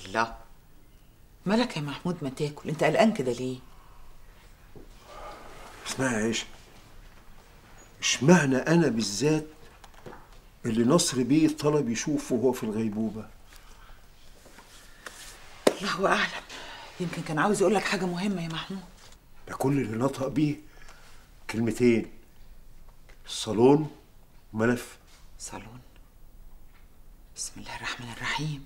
الله مالك يا محمود ما تاكل انت قلقان كده ليه اسمعي يا عيشة اشمعنى انا بالذات اللي نصر بيه طلب يشوفه وهو في الغيبوبة الله اعلم يمكن كان عاوز يقول لك حاجه مهمه يا محمود ده كل اللي نطق بيه كلمتين الصالون وملف صالون بسم الله الرحمن الرحيم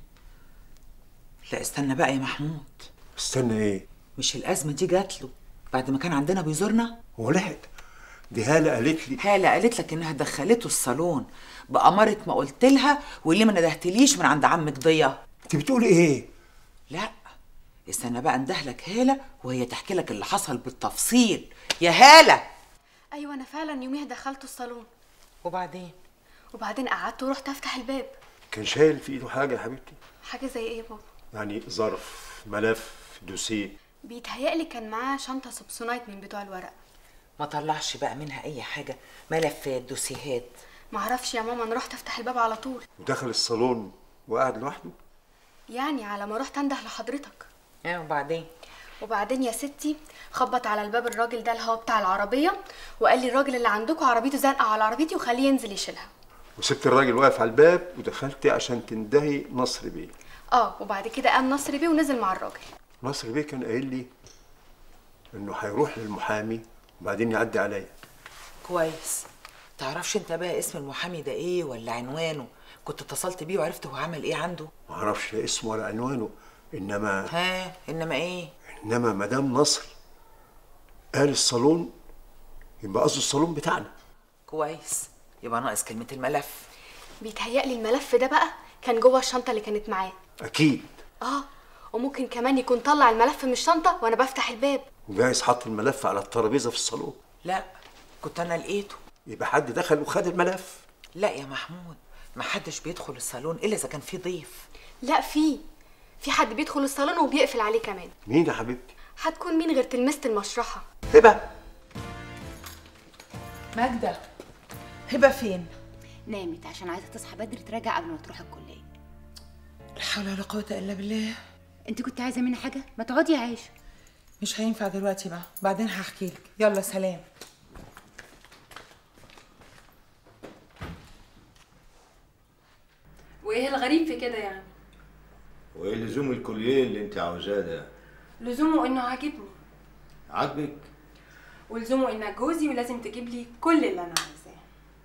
لا استنى بقى يا محمود استنى ايه مش الازمه دي جات له بعد ما كان عندنا بيزورنا هو لحق دي هالة قالت لي هالة قالت لك انها دخلته الصالون بأمارة ما قلت لها واللي ما ندهتليش من عند عمك ضيا انت بتقولي ايه لا استنى بقى اندهلك هالة وهي تحكي لك اللي حصل بالتفصيل يا هالة ايوه انا فعلا يوميها دخلته الصالون وبعدين وبعدين قعدت ورحت افتح الباب كان شايل في ايده حاجة يا حبيبتي حاجه زي ايه يا بابا يعني ظرف ملف دوسيه بيتهيألي كان معاه شنطه سبسونايت من بتوع الورق ما طلعش بقى منها اي حاجة ملفات دوسيهات معرفش يا ماما انا رحت افتح الباب على طول ودخل الصالون وقعد لوحده يعني على ما رحت انده لحضرتك اه وبعدين وبعدين يا ستي خبط على الباب الراجل ده اللي هو بتاع العربيه وقال لي الراجل اللي عندكم عربيته زنقه على عربيتي وخليه ينزل يشيلها وسبت الراجل واقف على الباب ودخلت عشان تندهي نصر بيه اه وبعد كده قام نصر بيه ونزل مع الراجل نصر بيه كان قايل لي انه هيروح للمحامي وبعدين يعدي عليا كويس تعرفش انت بقى اسم المحامي ده ايه ولا عنوانه كنت اتصلت بيه وعرفت هو عمل ايه عنده ما اعرفش لا اسمه ولا عنوانه انما ها انما ايه انما مدام نصر قال الصالون يبقى قصده الصالون بتاعنا كويس يبقى ناقص كلمة الملف بيتهيألي الملف ده بقى كان جوه الشنطه اللي كانت معاه اكيد اه وممكن كمان يكون طلع الملف من الشنطه وانا بفتح الباب وجايز حط الملف على الترابيزه في الصالون لا كنت انا لقيته يبقى حد دخل وخد الملف لا يا محمود ما حدش بيدخل الصالون الا اذا كان في ضيف لا في في حد بيدخل الصالون وبيقفل عليه كمان مين يا حبيبتي هتكون مين غير تلمسة المشرحة هبه ماجدة هبة فين نامت عشان عايزه تصحى بدري تراجع قبل ما تروح الكليه لا حول ولا قوة الا بالله انت كنت عايزه مني حاجه ما تقعدي يا عايشه مش هينفع دلوقتي بقى بعدين هحكي لك يلا سلام وايه الغريب في كده يعني وايه لزوم الكليه اللي انت عاوزاه ده لزومه انه عاجبني عاجبك ولزومه انك جوزي ولازم تجيب لي كل اللي انا عايزاه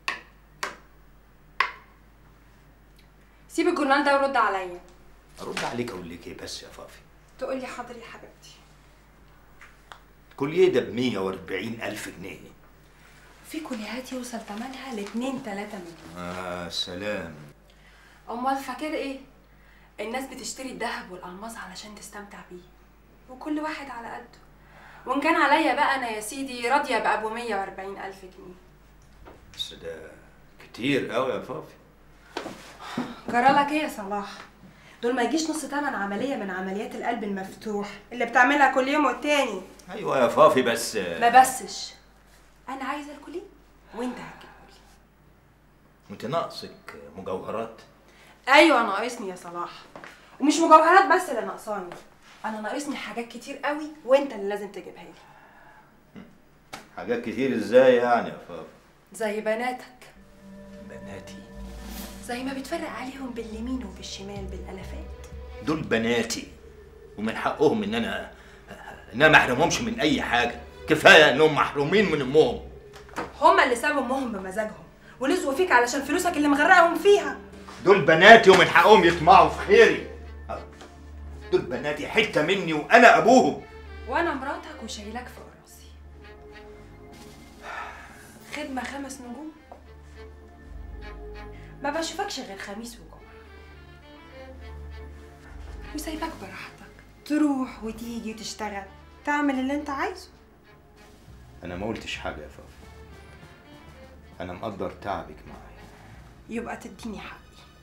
سيب الجورنال ده ورد عليا ارد عليك اقول لك ايه بس يا فافي تقول لي حاضر يا حبيبتي الكليه ده ب 140 الف جنيه في كليات يوصل ثمنها ل 2 3 مليون اه سلام امال فاكر ايه الناس بتشتري الذهب والالماس علشان تستمتع بيه وكل واحد على قده وان كان عليا بقى انا يا سيدي راضيه بابو 140 الف جنيه بس ده كتير قوي يا فافي جرالك ايه يا صلاح دول ما يجيش نص تمن عمليه من عمليات القلب المفتوح اللي بتعملها كل يوم والتاني ايوه يا فافي بس ما بسش انا عايزه الكليه وانت هتجيبهولي انت ناقصك مجوهرات ايوه ناقصني يا صلاح ومش مجوهرات بس اللي ناقصاني انا ناقصني حاجات كتير قوي وانت اللي لازم تجيبها لي حاجات كتير ازاي يعني يا فافي زي بناتك بناتي زي ما بتفرق عليهم باليمين وبالشمال بالالافات دول بناتي ومن حقهم ان انا ان انا ما احرمهمش من اي حاجه كفايه انهم محرومين من امهم هما اللي سابوا امهم بمزاجهم ولزقوا فيك علشان فلوسك اللي مغرقهم فيها دول بناتي ومن حقهم يطمعوا في خيري دول بناتي حته مني وانا ابوهم وانا مراتك وشايلك فوق راسي خدمه خمس نجوم ما بشوفكش غير خميس وجمعه وسايبك براحتك تروح وتيجي وتشتغل تعمل اللي انت عايزه انا ما قلتش حاجه يا فافي انا مقدر تعبك معايا يبقى تديني حقي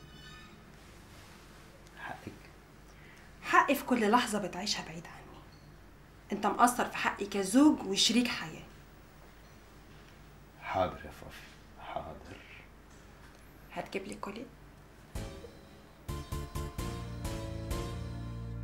حقك حقي في كل لحظه بتعيشها بعيد عني انت مقصر في حقي كزوج وشريك حياه حاضر يا فافي حاضر هتجيب لي كولي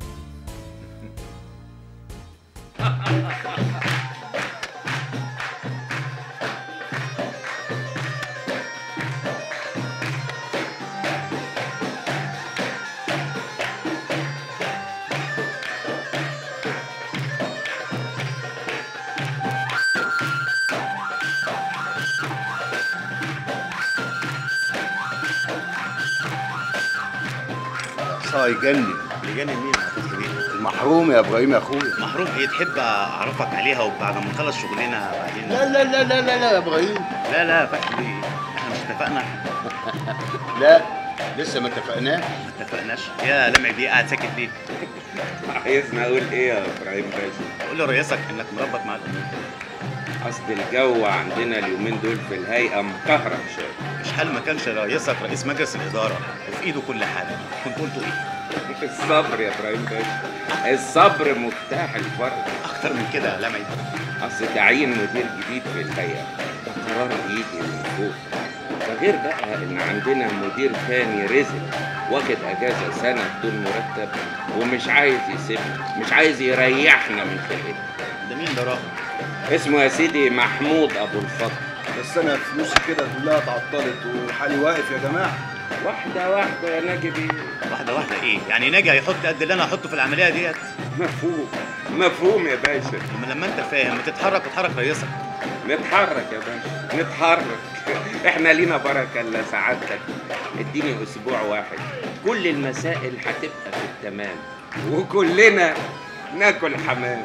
رقصها يجنن يجنن مين يا فتحي بيه؟ المحروم يا ابراهيم يا اخويا محروم ايه تحب اعرفك عليها وبعد ما نخلص شغلنا بعدين لا لا لا لا لا لا يا ابراهيم لا لا يا فتحي بيه احنا مش اتفقنا لا لسه ما اتفقناش ما اتفقناش يا لمعي بيه قاعد ساكت ليه؟ عايزني اقول ايه يا ابراهيم باشا قول لرئيسك انك مربط مع الامور اصل الجو عندنا اليومين دول في الهيئه مكهرب شويه مش حال ما كانش رئيسك رئيس مجلس الاداره وفي ايده كل حاجه كنت قلتوا ايه؟ الصبر يا ابراهيم باشا الصبر مفتاح الفرج اكتر من كده يا لمعي اصل تعيين مدير جديد في الهيئه ده قرار يجي من فوق ده غير بقى ان عندنا مدير تاني رزق واخد اجازه سنه بدون مرتب ومش عايز يسيبنا مش عايز يريحنا من خلقته ده مين ده راجل؟ اسمه يا سيدي محمود ابو الفضل بس انا فلوسي كده كلها اتعطلت وحالي واقف يا جماعه واحده واحده يا ناجي بيه واحده واحده ايه؟ يعني ناجي هيحط قد اللي انا هحطه في العمليه ديت؟ مفهوم مفهوم يا باشا لما لما انت فاهم تتحرك وتحرك رئيسك نتحرك يا باشا نتحرك احنا لينا بركه الا سعادتك اديني اسبوع واحد كل المسائل هتبقى في التمام وكلنا ناكل حمام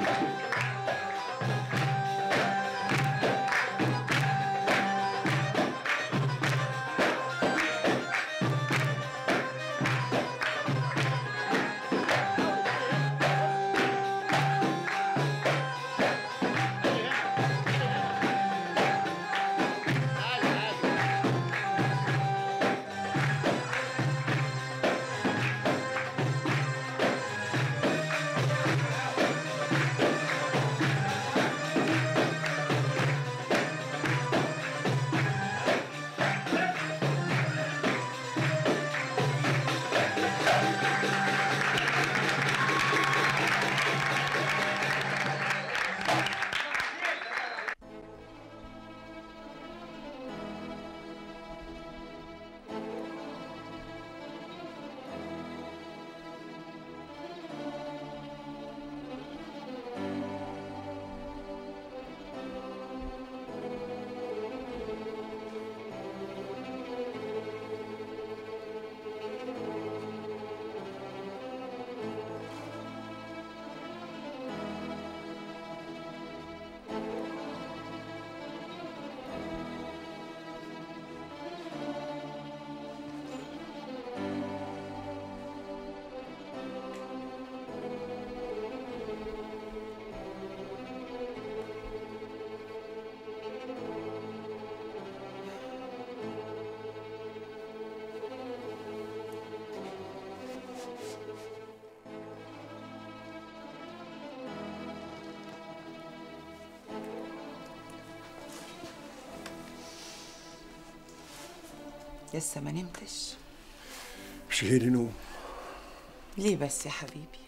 لسه ما نمتش مش غير نوم ليه بس يا حبيبي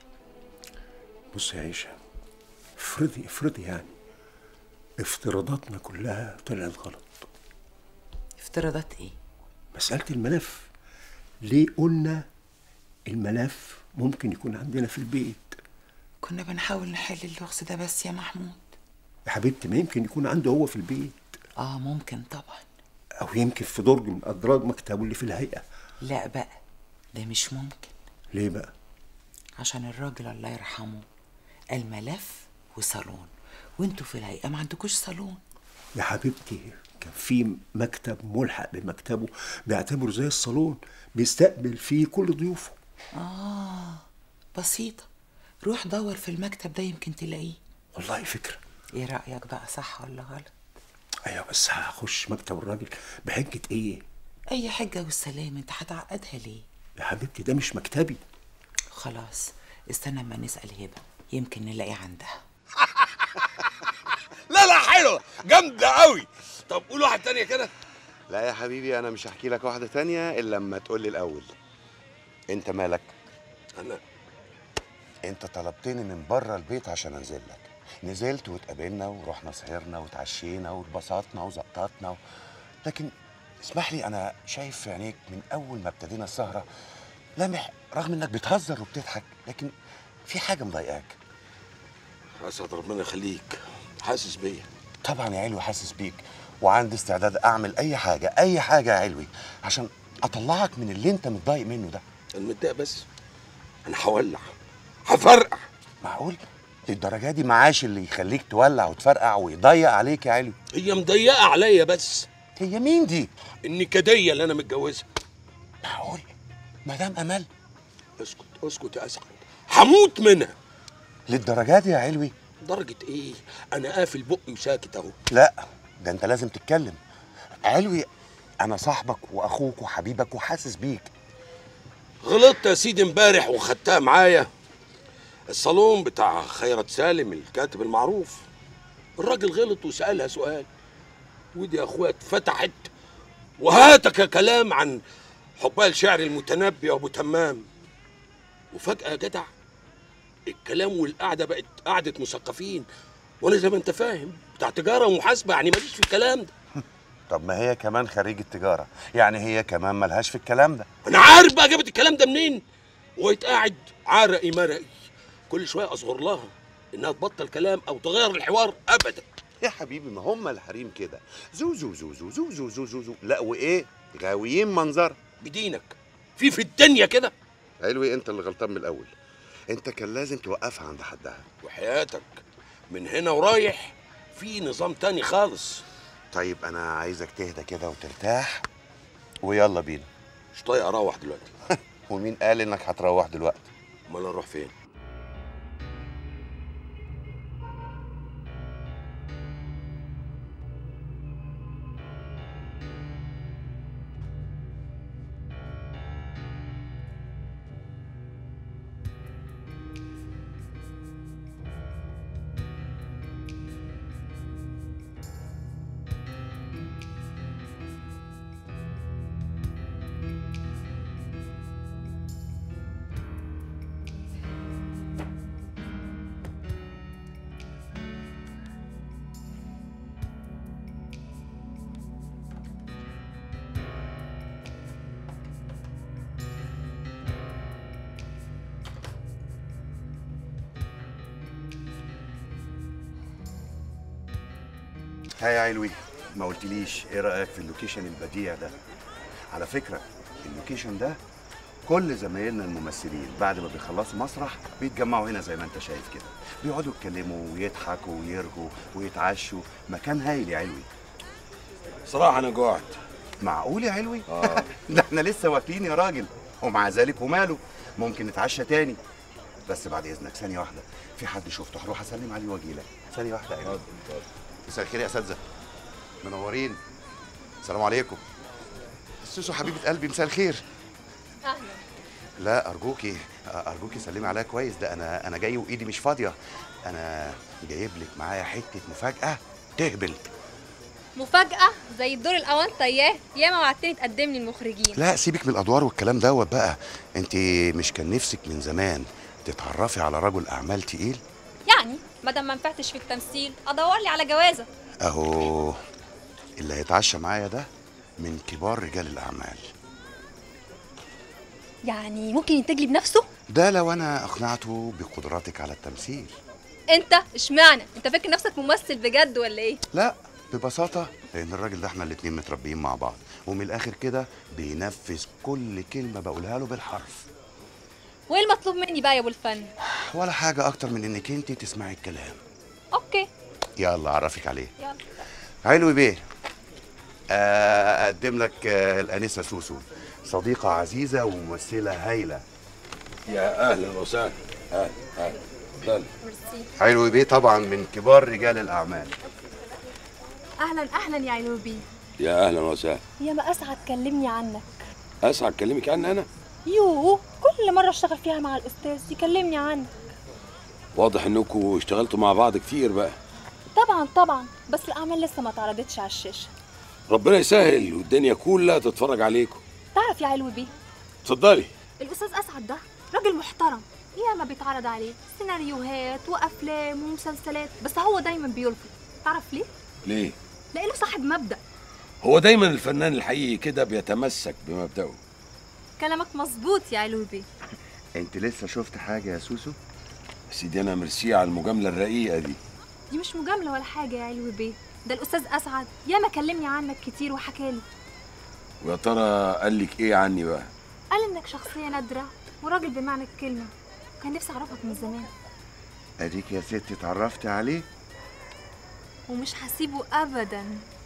بص يا عيشة افرضي افرضي يعني افتراضاتنا كلها طلعت غلط افتراضات ايه مسألة الملف ليه قلنا الملف ممكن يكون عندنا في البيت كنا بنحاول نحل اللغز ده بس يا محمود يا حبيبتي ما يمكن يكون عنده هو في البيت اه ممكن طبعا أو يمكن في درج من أدراج مكتبه اللي في الهيئة لا بقى ده مش ممكن ليه بقى؟ عشان الراجل الله يرحمه قال ملف وصالون وانتوا في الهيئة ما عندكوش صالون يا حبيبتي كان في مكتب ملحق بمكتبه بيعتبره زي الصالون بيستقبل فيه كل ضيوفه اه بسيطة روح دور في المكتب ده يمكن تلاقيه والله فكرة ايه رأيك بقى صح ولا غلط ايوه بس هخش مكتب الراجل بحجة ايه؟ اي حجة والسلام انت هتعقدها ليه يا حبيبتي ده مش مكتبي خلاص استنى اما نسأل هبة يمكن نلاقي عندها لا لا حلوه جامده قوي طب قول واحد تانية كده لا يا حبيبي انا مش هحكي لك واحده تانية الا لما تقول لي الاول انت مالك انا انت طلبتني من بره البيت عشان انزل لك نزلت واتقابلنا ورحنا سهرنا واتعشينا واتبسطنا وزقططنا و... لكن اسمح لي انا شايف في عينيك من اول ما ابتدينا السهره لامح رغم انك بتهزر وبتضحك لكن في حاجه مضايقاك اسعد ربنا يخليك حاسس بيا طبعا يا علوي حاسس بيك وعندي استعداد اعمل اي حاجه اي حاجه يا علوي عشان اطلعك من اللي انت متضايق منه ده المتضايق بس انا هولع هفرقع معقول للدرجه دي معاش اللي يخليك تولع وتفرقع ويضيق عليك يا علوي هي مضيقه عليا بس هي مين دي النكديه اللي انا متجوزها معقول مدام امل اسكت اسكت يا اسعد هموت منها للدرجه دي يا علوي درجه ايه انا قافل بقي وساكت اهو لا ده انت لازم تتكلم علوي انا صاحبك واخوك وحبيبك وحاسس بيك غلطت يا سيدي امبارح وخدتها معايا الصالون بتاع خيرت سالم الكاتب المعروف الراجل غلط وسألها سؤال ودي يا اخويا اتفتحت وهاتك كلام عن حبها الشعر المتنبي ابو تمام وفجأة يا جدع الكلام والقعدة بقت قعدة مثقفين وانا زي ما انت فاهم بتاع تجارة ومحاسبة يعني ماليش في الكلام ده طب ما هي كمان خريجة تجارة يعني هي كمان ملهاش في الكلام ده انا عارف بقى جابت الكلام ده منين ويتقاعد عرقي مرقي كل شويه اصغر لها انها تبطل كلام او تغير الحوار ابدا يا حبيبي ما هم الحريم كده زو زو زو زو زو زو زو زو, زو. لا وايه غاويين منظر بدينك في في الدنيا كده علوي انت اللي غلطان من الاول انت كان لازم توقفها عند حدها وحياتك من هنا ورايح في نظام تاني خالص طيب انا عايزك تهدى كده وترتاح ويلا بينا مش طايق اروح دلوقتي ومين قال انك هتروح دلوقتي امال اروح فين ها يا علوي ما قلتليش ايه رايك في اللوكيشن البديع ده على فكره اللوكيشن ده كل زمايلنا الممثلين بعد ما بيخلصوا مسرح بيتجمعوا هنا زي ما انت شايف كده بيقعدوا يتكلموا ويضحكوا ويرغوا ويتعشوا مكان هايل يا علوي صراحه انا جوعت معقول يا علوي آه. ده احنا لسه واكلين يا راجل ومع ذلك وماله ممكن نتعشى تاني بس بعد اذنك ثانيه واحده في حد شفته هروح اسلم عليه واجي لك ثانيه واحده يا علوي مساء الخير يا اساتذه منورين السلام عليكم سوسو حبيبه قلبي مساء الخير اهلا لا ارجوكي ارجوكي سلمي عليا كويس ده انا انا جاي وايدي مش فاضيه انا جايب لك معايا حته مفاجاه تهبل مفاجأة زي الدور الأول طياه ياما وعدتني تقدم لي المخرجين لا سيبك من الادوار والكلام دوت بقى انت مش كان نفسك من زمان تتعرفي على رجل اعمال تقيل يعني مادام ما نفعتش في التمثيل أدور لي على جوازة اهو اللي هيتعشى معايا ده من كبار رجال الاعمال يعني ممكن ينتج لي بنفسه ده لو انا اقنعته بقدراتك على التمثيل أنت اشمعنى أنت فاكر نفسك ممثل بجد ولا إيه لا ببساطة لأن الراجل ده احنا الاتنين متربيين مع بعض ومن الآخر كده بينفذ كل كلمة بقولها له بالحرف وإيه المطلوب مني بقى يا أبو الفن ولا حاجة أكتر من إنك أنت تسمعي الكلام أوكي يلا أعرفك عليه يلا علوي بيه آه، أقدم لك آه، الأنسة سوسو صديقة عزيزة وممثلة هايلة يا اهلا وسهلا اهلا اهلا اتفضل ميرسي علوي بيه طبعا من كبار رجال الأعمال أهلا أهلا يا علوبي يا اهلا وسهلا يا ما أسعد كلمني عنك اسعد كلمك عني انا يوه كل مرة اشتغل فيها مع الأستاذ يكلمني عنك واضح انكم اشتغلتوا مع بعض كتير بقى طبعا طبعا بس الأعمال لسه ما اتعرضتش على الشاشة ربنا يسهل والدنيا كلها تتفرج عليكم تعرف يا علوي بيه اتفضلي الأستاذ أسعد ده راجل محترم ياما بيتعرض عليه سيناريوهات وأفلام ومسلسلات بس هو دايما بيرفض تعرف ليه؟ ليه لأنه صاحب مبدأ هو دايما الفنان الحقيقي كده بيتمسك بمبدأه كلامك مظبوط يا علوي بيه أنت لسه شفت حاجة يا سوسو؟ سيدي انا ميرسي على المجامله الرقيقه دي دي مش مجاملة ولا حاجة يا علوي بيه ده الأستاذ أسعد ياما كلمني عنك كتير وحكالي ويا ترى قال لك ايه عني بقى قال انك شخصيه نادره وراجل بمعنى الكلمه كان نفسي اعرفك من زمان اديك يا ستي اتعرفت عليه ومش هسيبه ابدا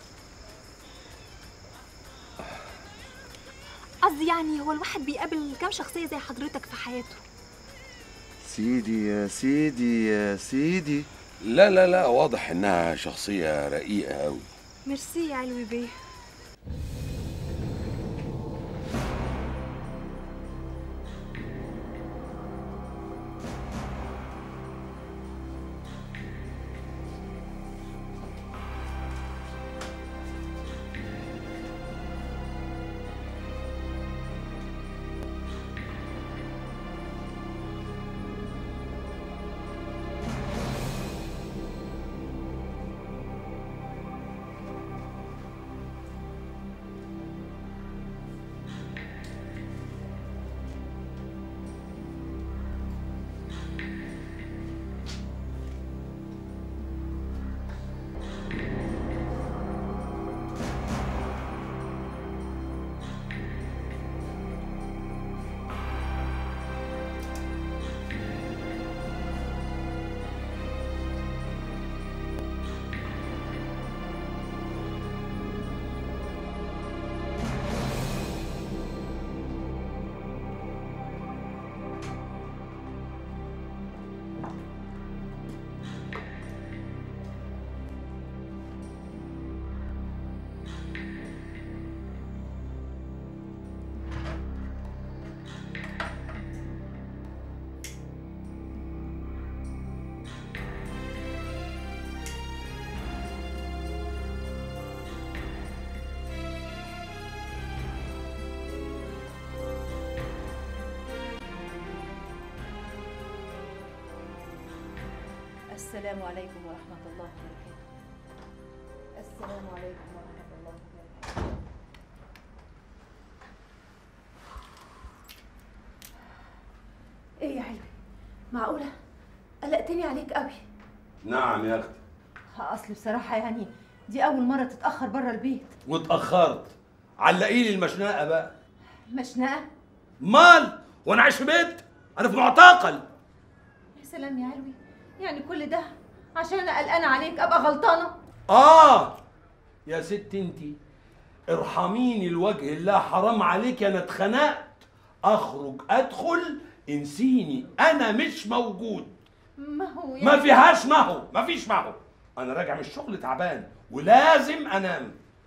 قصدي يعني هو الواحد بيقابل كام شخصيه زي حضرتك في حياته سيدي يا سيدي يا سيدي لا لا لا واضح انها شخصيه رقيقه قوي ميرسي يا علوي بيه السلام عليكم ورحمة الله وبركاته السلام عليكم ورحمة الله وبركاته ايه يا علوي معقولة قلقتني عليك قوي نعم يا اختي اصل بصراحة يعني دي أول مرة تتأخر بره البيت واتاخرت علقي لي المشنقه بقى مشنقة مال وانا عايش في بيت انا في معتقل يا سلام يا علوي يعني كل ده عشان أنا قلقانة عليك أبقى غلطانة اه يا ست انتي ارحميني لوجه الله حرام عليك انا اتخنقت اخرج ادخل انسيني انا مش موجود ما هو يعني ما فيهاش ما هو ما فيش ما هو انا راجع من الشغل تعبان ولازم انام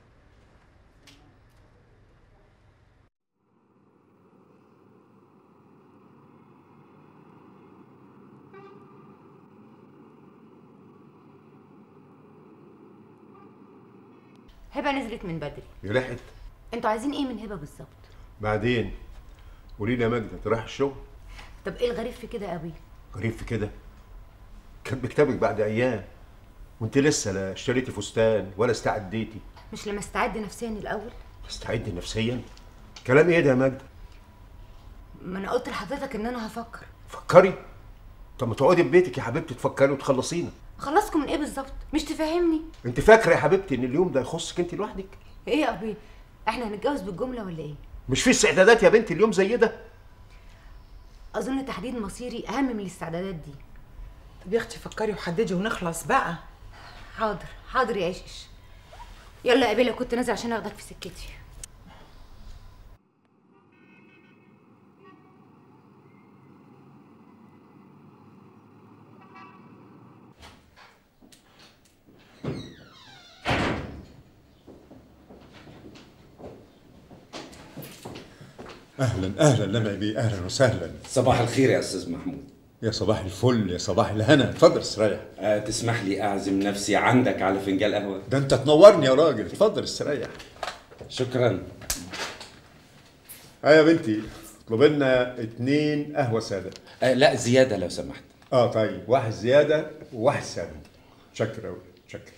هبه نزلت من بدري يلحق انتوا عايزين ايه من هبه بالظبط بعدين قولي لي يا ماجدة انت رايح الشغل طب ايه الغريب في كده قوي غريب في كده كان بكتابك بعد ايام وانت لسه لا اشتريتي فستان ولا استعديتي مش لما استعد نفسيا الاول استعدي نفسيا كلام ايه ده يا ماجدة ما انا قلت لحضرتك ان انا هفكر فكري طب ما تقعدي في بيتك يا حبيبتي تفكري وتخلصينا خلصكم من ايه بالظبط مش تفهمني انت فاكره يا حبيبتي ان اليوم ده يخصك انت لوحدك ايه يا ابي احنا هنتجوز بالجمله ولا ايه مش في استعدادات يا بنتي اليوم زي ده اظن تحديد مصيري اهم من الاستعدادات دي طب يا اختي فكري وحددي ونخلص بقى حاضر حاضر يا عشش يلا يا قبيله كنت نازل عشان اخدك في سكتي اهلا اهلا لمعي بيه اهلا وسهلا صباح الخير يا استاذ محمود يا صباح الفل يا صباح الهنا اتفضل استريح أه تسمح لي اعزم نفسي عندك على فنجان قهوه ده انت تنورني يا راجل اتفضل استريح شكرا اه يا بنتي اطلب لنا اتنين قهوه ساده أه لا زياده لو سمحت اه طيب واحد زياده وواحد ساده شكرا قوي شكرا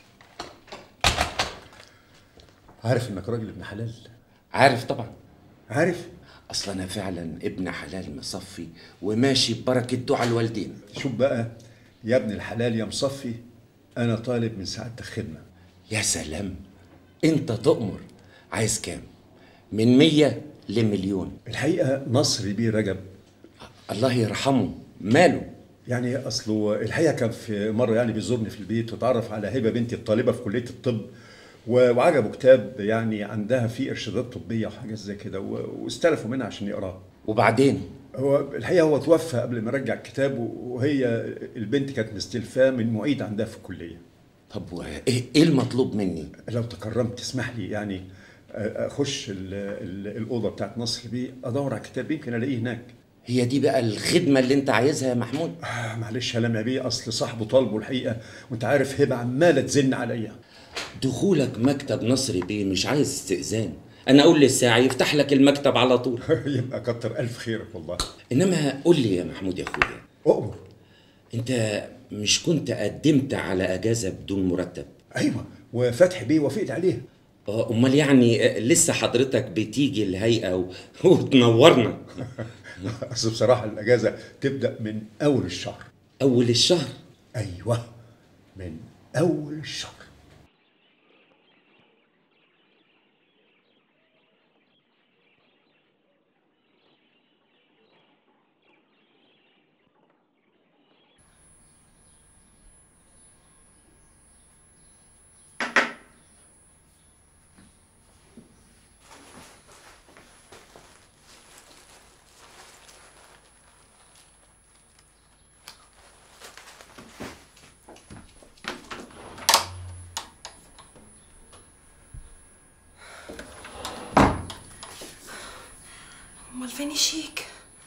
عارف انك راجل ابن حلال عارف طبعا عارف اصل انا فعلا ابن حلال مصفي وماشي ببركه دعاء الوالدين شوف بقى يا ابن الحلال يا مصفي انا طالب من سعادتك خدمه يا سلام انت تؤمر عايز كام من مية لمليون الحقيقه نصر بيه رجب الله يرحمه ماله يعني اصله الحقيقه كان في مره يعني بيزورني في البيت وتعرف على هبه بنتي الطالبه في كليه الطب و- وعجبه كتاب يعني عندها فيه ارشادات طبيه وحاجات زي كده و- واستلفوا منها عشان يقراه وبعدين هو الحقيقه هو توفى قبل ما رجع الكتاب وهي البنت كانت مستلفاه من معيد عندها في الكليه طب وايه ايه المطلوب مني لو تكرمت تسمح لي يعني اخش ال- ال- الاوضه بتاعت نصر بيه ادور على الكتاب يمكن الاقيه هناك هي دي بقى الخدمه اللي انت عايزها يا محمود آه معلش يا لميا بيه اصل صاحبه طالبه الحقيقه وانت عارف هبه عماله تزن عليا دخولك مكتب نصر بيه مش عايز استئذان انا اقول للساعي يفتح لك المكتب على طول يبقى كتر الف خيرك والله انما قول لي يا محمود يا اخويا اؤمر انت مش كنت قدمت على اجازه بدون مرتب ايوه وفتحي بيه وافقت عليها اه امال يعني آه، لسه حضرتك بتيجي الهيئه و... وتنورنا اصل بصراحه الاجازه تبدا من اول الشهر اول الشهر ايوه من اول الشهر امال فين الشيك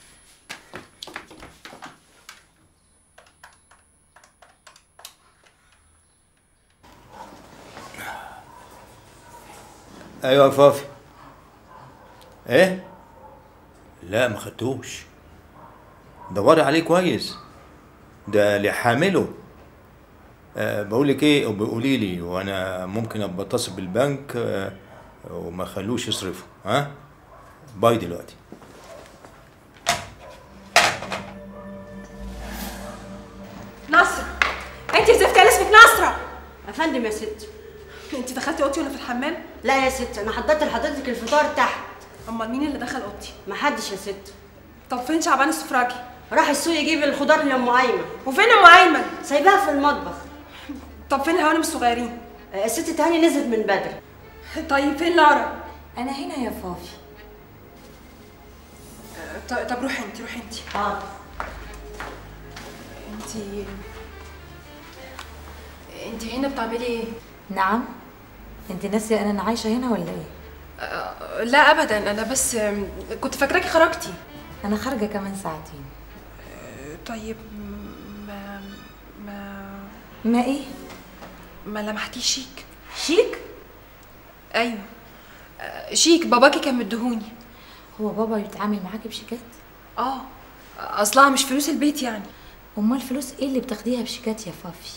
ايوه يا فافي ايه لا ما خدتوش دوري عليه كويس ده اللي حامله أه بقول لك ايه وبقولي لي وانا ممكن ابقى اتصل بالبنك أه وما خلوش يصرفه ها باي دلوقتي نصرة انت زفت على اسمك نصرة يا فندم يا ست انت دخلتي اوضتي وانا في الحمام لا يا ست انا حضرت لحضرتك الفطار تحت امال مين اللي دخل اوضتي محدش يا ست طب فين شعبان السفراجي راح السوق يجيب الخضار لام ايمن وفين ام ايمن سايباها في المطبخ طب فين هوانم الصغيرين الست تهاني نزلت من بدري طيب فين لارا انا هنا يا فافي طب, طب روحي انت روحي انت اه انت انت هنا بتعملي ايه نعم انت ناسيه ان انا عايشه هنا ولا ايه أه، لا ابدا انا بس أم، كنت فاكراكي خرجتي انا خارجه كمان ساعتين طيب ما ما ما ايه ما لمحتيش شيك شيك ايوه أه، شيك باباكي كان مديهوني هو بابا بيتعامل معاكي بشيكات اه اصلها مش فلوس البيت يعني امال فلوس ايه اللي بتاخديها بشيكات يا فافي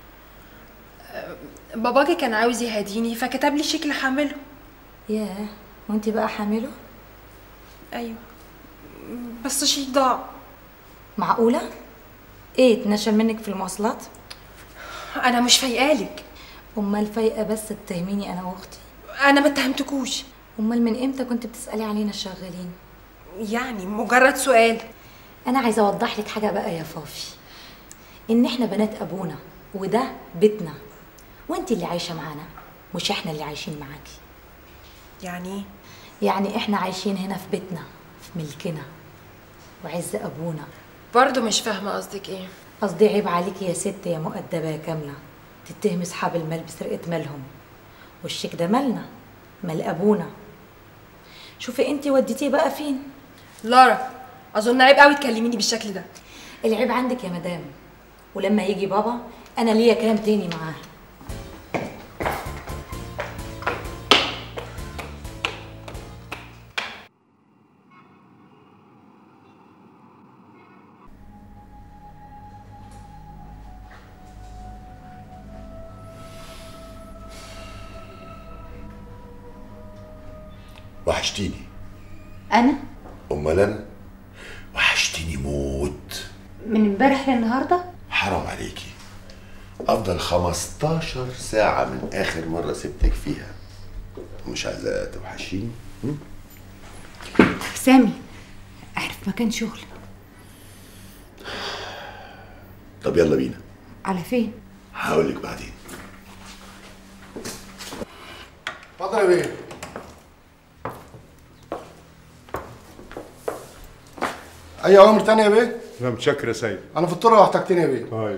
باباكي كان عاوز يهديني فكتب لي شيك اللي حامله ياه وانت بقى حامله ايوه بس شيك ضاع معقوله ايه اتنشل منك في المواصلات انا مش فايقالك امال فايقه بس تتهميني انا واختي انا ما اتهمتكوش امال من امتى كنت بتسالي علينا الشغالين يعني مجرد سؤال انا عايزه اوضح لك حاجه بقى يا فافي ان احنا بنات ابونا وده بيتنا وانت اللي عايشه معانا مش احنا اللي عايشين معاكي يعني ايه يعني احنا عايشين هنا في بيتنا في ملكنا وعز ابونا برضه مش فاهمه قصدك ايه قصدي عيب عليكي يا ست يا مؤدبه يا كامله تتهمي اصحاب المال بسرقه مالهم والشيك ده مالنا مال ابونا شوفي انت وديتيه بقى فين لارا اظن عيب قوي تكلميني بالشكل ده العيب عندك يا مدام ولما يجي بابا انا ليا كلام تاني معاه وحشتيني انا امال انا وحشتيني موت من امبارح للنهارده حرام عليكي افضل 15 ساعة من اخر مرة سبتك فيها مش عايزة توحشيني هم؟ سامي اعرف مكان شغل طب يلا بينا على فين هقول لك بعدين اتفضل يا بيه اي اوامر تانية يا بيه لا متشكر يا سيد انا في الطرق لو احتجتني يا بيه طيب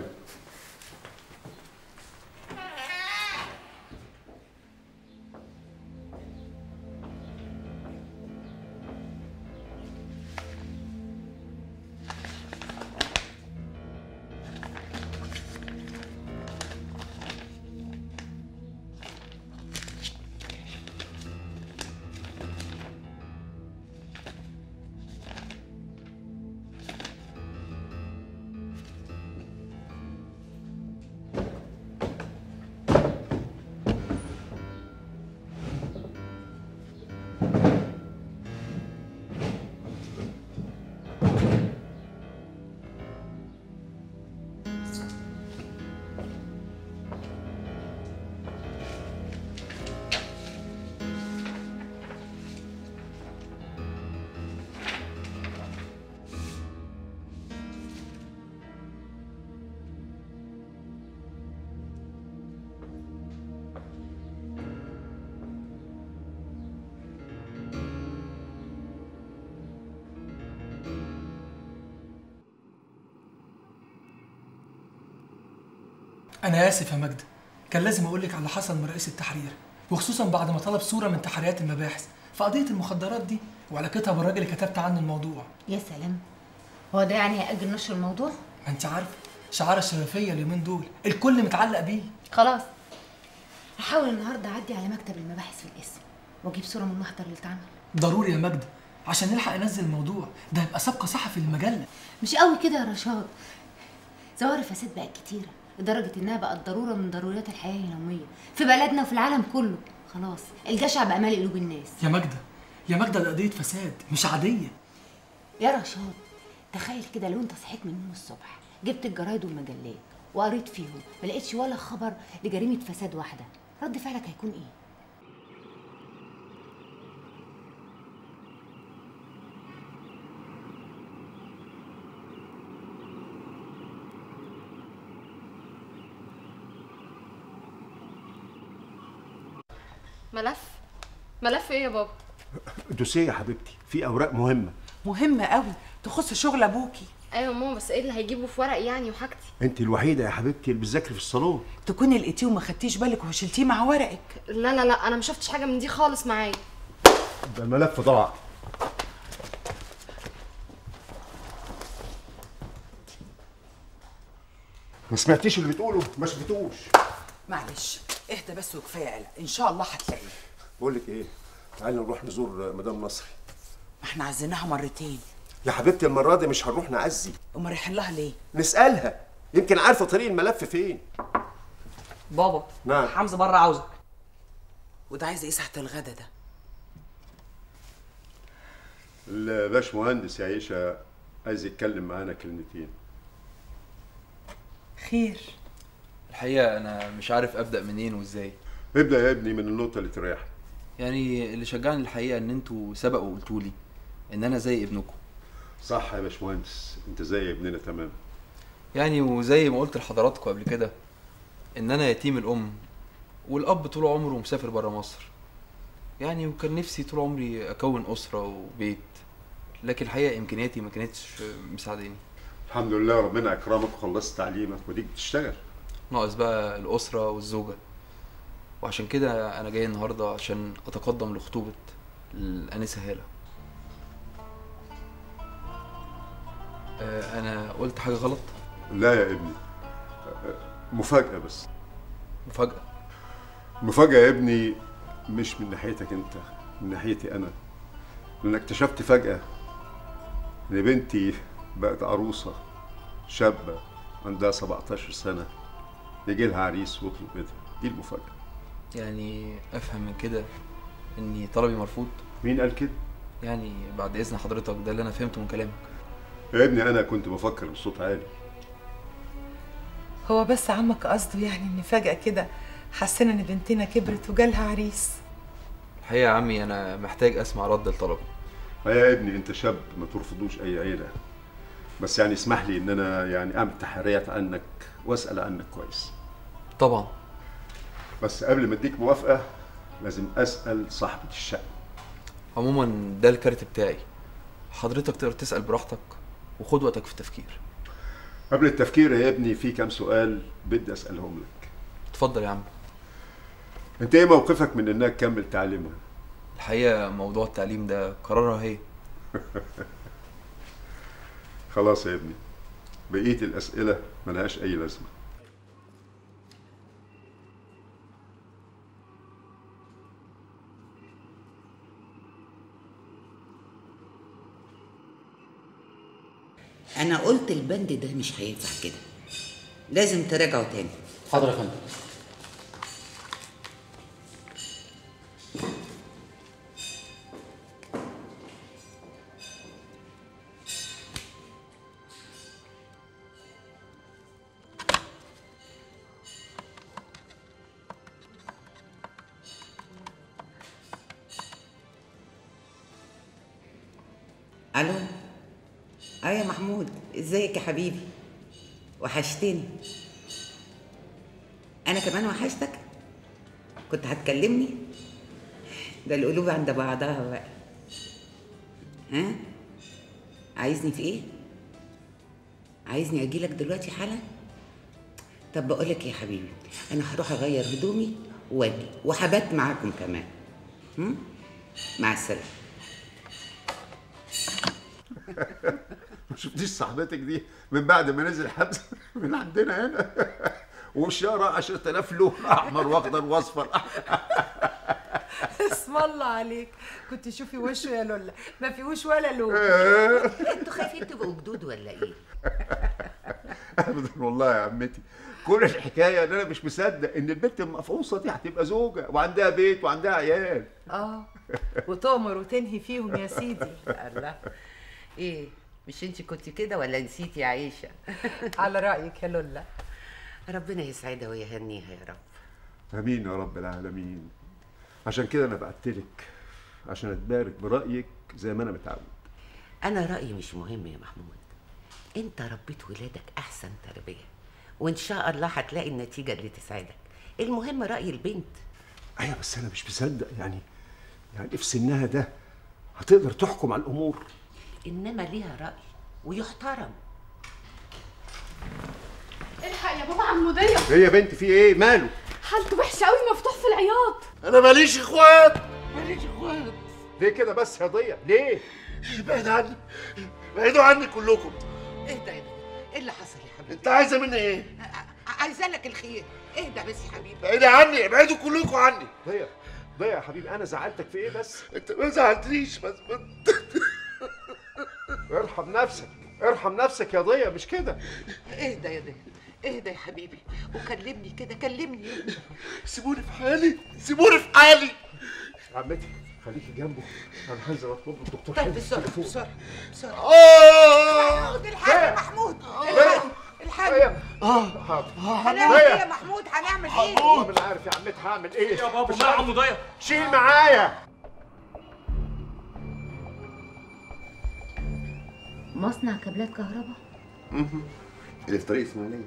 أنا آسف يا مجد كان لازم أقول لك على اللي حصل من رئيس التحرير وخصوصا بعد ما طلب صورة من تحريات المباحث في قضية المخدرات دي وعلاقتها بالراجل اللي كتبت عنه الموضوع يا سلام هو ده يعني هيأجل نشر الموضوع ما أنت عارفة شعار الشفافية اليومين دول الكل متعلق بيه خلاص هحاول النهارده اعدي على مكتب المباحث في القسم واجيب صوره من المحضر اللي اتعمل ضروري يا مجد عشان نلحق ننزل الموضوع ده هيبقى سبق صحفي للمجلة مش قوي كده يا رشاد ظواهر الفساد بقت كتيره لدرجه انها بقت ضروره من ضروريات الحياه اليوميه في بلدنا وفي العالم كله خلاص الجشع بقى مالي قلوب الناس يا ماجدة يا ماجدة ده قضية فساد مش عادية يا رشاد تخيل كده لو انت صحيت من النوم الصبح جبت الجرايد والمجلات وقريت فيهم ما لقيتش ولا خبر لجريمه فساد واحده رد فعلك هيكون ايه ملف ملف ايه يا بابا دوسيه يا حبيبتي في اوراق مهمه مهمة قوي تخص شغل ابوكي ايوه ماما بس ايه اللي هيجيبه في ورق يعني وحاجتي انت الوحيده يا حبيبتي اللي بتذاكري في الصالون تكوني لقيتيه وما خدتيش بالك وشلتيه مع ورقك لا لا لا انا ما شفتش حاجه من دي خالص معايا ده الملف ضاع ما سمعتيش اللي بتقوله ما شفتوش معلش اهدى بس وكفايه قلق ان شاء الله هتلاقيه بقول لك ايه تعالي نروح نزور مدام نصري ما احنا عزيناها مرتين يا حبيبتي المره دي مش هنروح نعزي امال رايحين لها ليه نسالها يمكن عارفه طريق الملف فين بابا نعم حمزه بره عاوزك وده عايز ايه ساعه الغدا ده الباش مهندس يا عيشة عايز يتكلم معانا كلمتين خير الحقيقة أنا مش عارف أبدأ منين وإزاي ابدا يا ابني من النقطه اللي تريحك يعني اللي شجعني الحقيقة إن أنتوا سبقوا وقلتوا لي إن أنا زي ابنكم صح يا باشمهندس انت زي ابننا تمام يعني وزي ما قلت لحضراتكم قبل كده إن أنا يتيم الأم والأب طول عمره مسافر برا مصر يعني وكان نفسي طول عمري أكون أسرة وبيت لكن الحقيقة إمكانياتي ما كانتش مساعداني الحمد لله ربنا اكرمك وخلصت تعليمك وديك بتشتغل ناقص بقى الأسرة والزوجة وعشان كده أنا جاي النهاردة عشان أتقدم لخطوبة الأنسة هالة آه، أنا قلت حاجة غلط لا يا ابني مفاجأة بس مفاجأة مفاجأة يا ابني مش من ناحيتك انت من ناحيتي انا لان اكتشفت فجأة ان بنتي بقت عروسة شابة عندها 17 سنة يجي لها عريس ويطلب بيتها دي المفاجأة يعني أفهم من كده إني طلبي مرفوض مين قال كده؟ يعني بعد إذن حضرتك ده اللي أنا فهمته من كلامك يا ابني انا كنت بفكر بصوت عالي هو بس عمك قصده يعني ان فجأة كده حسينا ان بنتنا كبرت وجالها عريس الحقيقة يا عمي أنا محتاج أسمع رد لطلبي يا ابني انت شاب ما ترفضوش اي عيله بس يعني اسمح لي ان انا يعني اعمل تحريات عنك واسال عنك كويس طبعا بس قبل ما اديك موافقه لازم اسال صاحبه الشقه عموما ده الكارت بتاعي حضرتك تقدر تسال براحتك وخد وقتك في التفكير قبل التفكير يا ابني في كام سؤال بدي اسالهم لك اتفضل يا عم انت ايه موقفك من انك تكمل تعليمها الحقيقه موضوع التعليم ده قرارها هي خلاص يا ابني بقيه الاسئله ملهاش اي لازمه انا قلت البند ده مش هينفع كده لازم تراجعه تاني حاضر يا فندم الو اه يا محمود ازيك يا حبيبي وحشتني انا كمان وحشتك كنت هتكلمني ده القلوب عند بعضها بقى ها عايزني في ايه عايزني اجيلك دلوقتي حالا طب بقولك يا حبيبي انا هروح اغير هدومي واجي وهبات معاكم كمان هم؟ مع السلامه ما شفتيش صاحبتك دي من بعد ما نزل حبس من عندنا هنا وشها 10000 لون احمر واخضر واصفر اسم الله عليك كنت شوفي وشه يا لولا ما فيهوش ولا لون انتوا خايفين تبقوا جدود ولا ايه ابدا والله يا عمتي كل الحكايه ان انا مش مصدق ان البنت المفعوصه دي هتبقى زوجه وعندها بيت وعندها عيال اه وتؤمر وتنهي فيهم يا سيدي الله ايه مش انت كنت كده ولا نسيتي يا عيشه على رايك يا لولا ربنا يسعدها ويهنيها يا رب امين يا رب العالمين عشان كده انا بعتلك عشان اتبارك برايك زي ما انا متعود انا رايي مش مهم يا محمود انت ربيت ولادك احسن تربيه وان شاء الله هتلاقي النتيجه اللي تسعدك المهم راي البنت ايوه بس انا مش مصدق يعني يعني في سنها ده هتقدر تحكم على الامور انما ليها راي ويحترم الحق يا بابا عمودية ايه يا بنت في ايه ماله حالته وحشة قوي مفتوح في العياط انا ماليش اخوات ماليش اخوات ليه كده بس يا ضيع ليه ابعد عني بعيدوا عني كلكم اهدى اهدى ايه اللي حصل يا حبيبي انت عايزه مني ايه عايزه لك الخير اهدى بس يا حبيبي بعيدي عني ابعدوا كلكم عني ضيع ضيع يا حبيبي انا زعلتك في ايه بس انت ما زعلتنيش بس ارحم نفسك ارحم نفسك يا ضيع مش كده اهدى يا ضيع اهدى يا حبيبي وكلمني كده كلمني سيبوني في حالي سيبوني في حالي عمتي خليكي جنبه انا هنزل اطلب له الدكتور طيب حلمي بسرعه التليفون. بسرعه بسرعه آه! محمود الحاج يا محمود ضيع. الحاج اه حاضر هنعمل ايه يا محمود هنعمل ايه والله ما انا عارف يا عمتي هعمل ايه يا بابا مش ما عارف. عمو ضيع شيل معايا مصنع كابلات كهرباء اللي في طريق اسماعيليه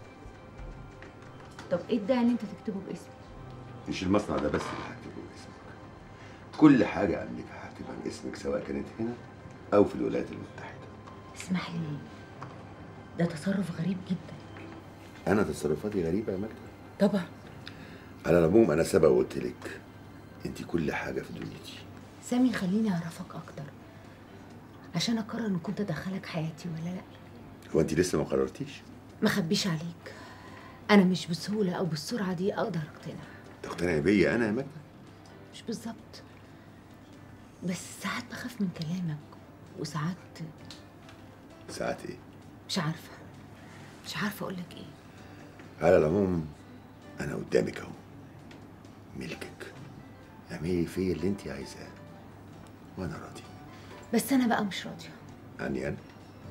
طب ايه الداعي ان انت تكتبه باسمي مش المصنع ده بس اللي هكتبه باسمك كل حاجه املكها هكتبها باسمك سواء كانت هنا او في الولايات المتحده اسمح لي ده تصرف غريب جدا انا تصرفاتي غريبه يا ماجده طبعا على العموم انا سبق وقلت لك انت كل حاجه في دنيتي سامي خليني اعرفك اكتر عشان اقرر ان كنت ادخلك حياتي ولا لا هو انت لسه ما قررتيش ما اخبيش عليك انا مش بالسهوله او بالسرعه دي اقدر اقتنع تقتنعي بيا انا يا ماجده مش بالظبط بس ساعات بخاف من كلامك وساعات ساعات ايه مش عارفه مش عارفه اقول لك ايه على العموم انا قدامك اهو ملكك اعملي فيا اللي انت عايزاه وانا راضي بس انا بقى مش راضيه عني انا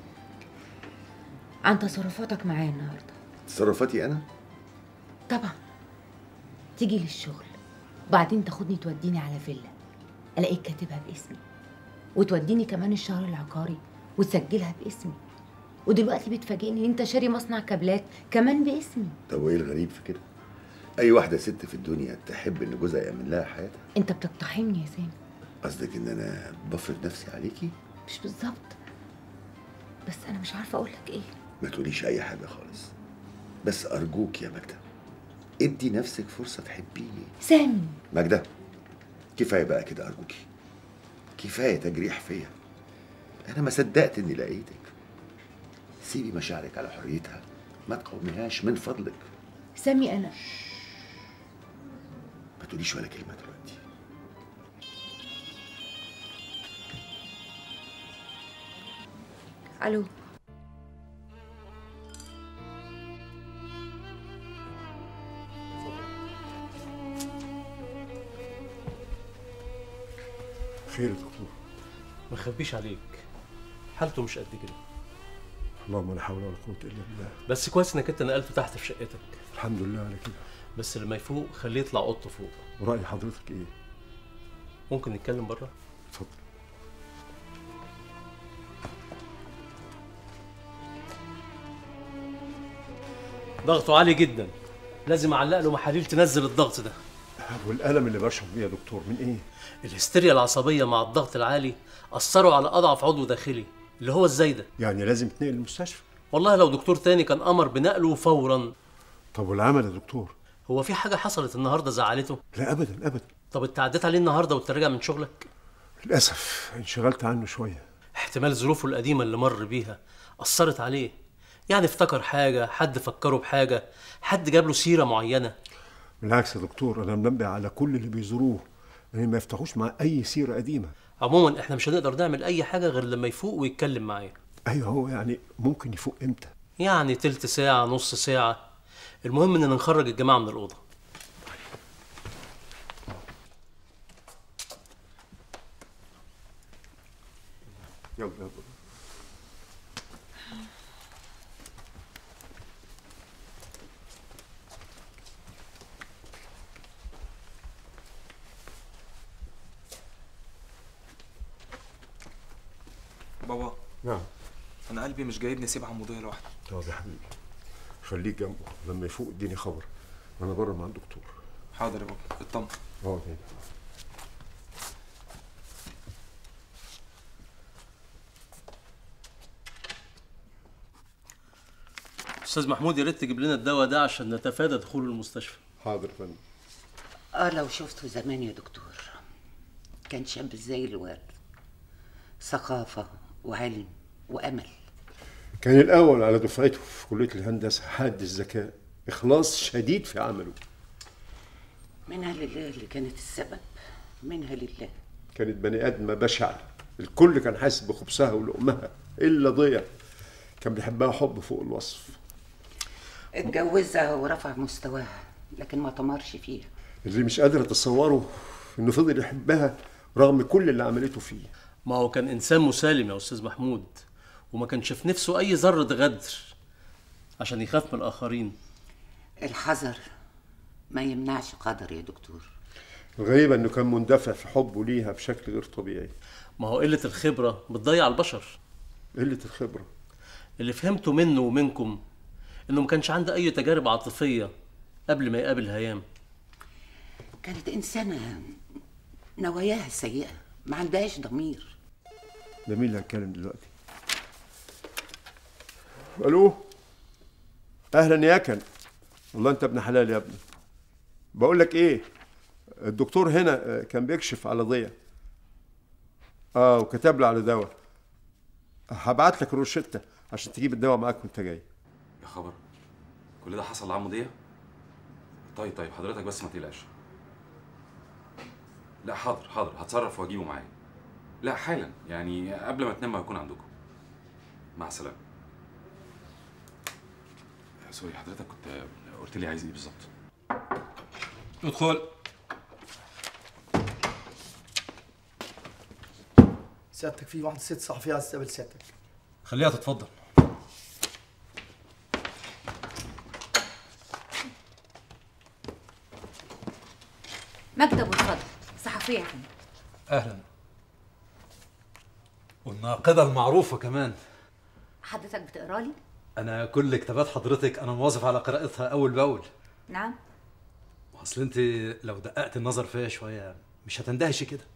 عن تصرفاتك معايا النهارده تصرفاتي انا طبعا تيجي للشغل وبعدين تاخدني توديني على فيلا الاقيك كاتبها باسمي وتوديني كمان الشهر العقاري وتسجلها باسمي ودلوقتي بتفاجئني انت شاري مصنع كابلات كمان باسمي طب وايه الغريب في كده؟ أي واحدة ست في الدنيا تحب إن جوزها يأمن لها حياتها انت بتقتحمني يا سامي قصدك إن أنا بفرض نفسي عليكي؟ مش بالظبط بس انا مش عارفه اقول لك ايه ما تقوليش أي حاجة خالص بس أرجوك يا ماجدة ادي نفسك فرصة تحبيني سامي ماجدة كفاية بقى كده أرجوكي كفاية تجريح فيا أنا ما صدقت إني لقيتك سيبي مشاعرك على حريتها ما تقاوميهاش من فضلك سامي انا ما تقوليش ولا كلمة دلوقتي الو خير يا دكتور ما اخبيش عليك حالته مش قد كده اللهم لا حول ولا قوة إلا بالله بس كويس انك انت نقلته تحت في شقتك الحمد لله على كده بس لما يفوق خليه يطلع اوضته فوق ورأي حضرتك إيه؟ ممكن نتكلم بره اتفضل ضغطه عالي جدا لازم اعلق له محاليل تنزل الضغط ده والألم اللي بشعر بيه يا دكتور من إيه؟ الهستيريا العصبيه مع الضغط العالي اثروا على اضعف عضو داخلي اللي هو الزايده يعني لازم تنقل المستشفى والله لو دكتور تاني كان امر بنقله فورا طب والعمل يا دكتور؟ هو في حاجه حصلت النهارده زعلته لا أبدا أبدا طب انت عديت عليه النهارده وانت راجع من شغلك للأسف انشغلت عنه شوية احتمال ظروفه القديمه اللي مر بيها اثرت عليه يعني افتكر حاجه حد فكره بحاجه حد جاب له سيره معينه بالعكس يا دكتور أنا منبه على كل اللي بيزوروه إن ما يفتحوش مع أي سيرة قديمة عموما احنا مش هنقدر نعمل اي حاجه غير لما يفوق ويتكلم معايا أيوه هو يعني ممكن يفوق إمتى؟ يعني تلت ساعه نص ساعه المهم اننا نخرج الجماعه من الاوضه يلا يلا بابا نعم انا قلبي مش جايبني اسيب عموديه لوحدي طب يا حبيبي خليك جنبه لما يفوق اديني خبر أنا بره مع الدكتور حاضر يا بابا اطمن اقعد هنا استاذ محمود يا ريت تجيب لنا الدواء ده عشان نتفادى دخوله المستشفى حاضر يا فندم اه لو شفته زمان يا دكتور كان شاب زي الورد ثقافة وعلم وأمل كان الأول على دفعته في كلية الهندسة حاد الذكاء إخلاص شديد في عمله منها لله اللي كانت السبب منها لله كانت بني آدمة بشعة الكل كان حاسس بخبثها ولقمها إلا ضيع كان بيحبها حب فوق الوصف اتجوزها ورفع مستواها لكن ما طمرش فيها اللي مش قادر أتصوره إنه فضل يحبها رغم كل اللي عملته فيه ما هو كان انسان مسالم يا استاذ محمود وما كانش في نفسه اي ذره غدر عشان يخاف من الاخرين الحذر ما يمنعش قدر يا دكتور الغريب إنه كان مندفع في حبه ليها بشكل غير طبيعي ما هو قله الخبره بتضيع البشر قلة الخبرة اللي فهمته منه ومنكم انه ما كانش عنده اي تجارب عاطفيه قبل ما يقابل هيام كانت إنسانة نواياها سيئة ما عندهاش ضمير ده مين اللي هيتكلم دلوقتي؟ الو اهلا يا كن والله انت ابن حلال يا ابني بقول لك ايه الدكتور هنا آه، كان بيكشف على ضيا اه وكتب لي على دواء هبعت لك روشته عشان تجيب الدواء معاك وانت جاي يا خبر كل ده حصل لعموديه طيب طيب حضرتك بس ما تقلقش لا حاضر حاضر هتصرف واجيبه معايا لا حالا يعني قبل ما تنام هكون عندكم مع السلامه سوري حضرتك كنت قلت لي عايز ايه بالظبط ادخل سيادتك في واحدة ست صحفية عايز تقابل سيادتك خليها تتفضل مكتب واتفضل صحفيه يا فندم اهلا والناقدة المعروفة كمان حضرتك بتقرا لي أنا كل كتابات حضرتك أنا مواظب على قراءتها أول بأول نعم أصل أنت لو دققت النظر فيا شوية مش هتندهشي كده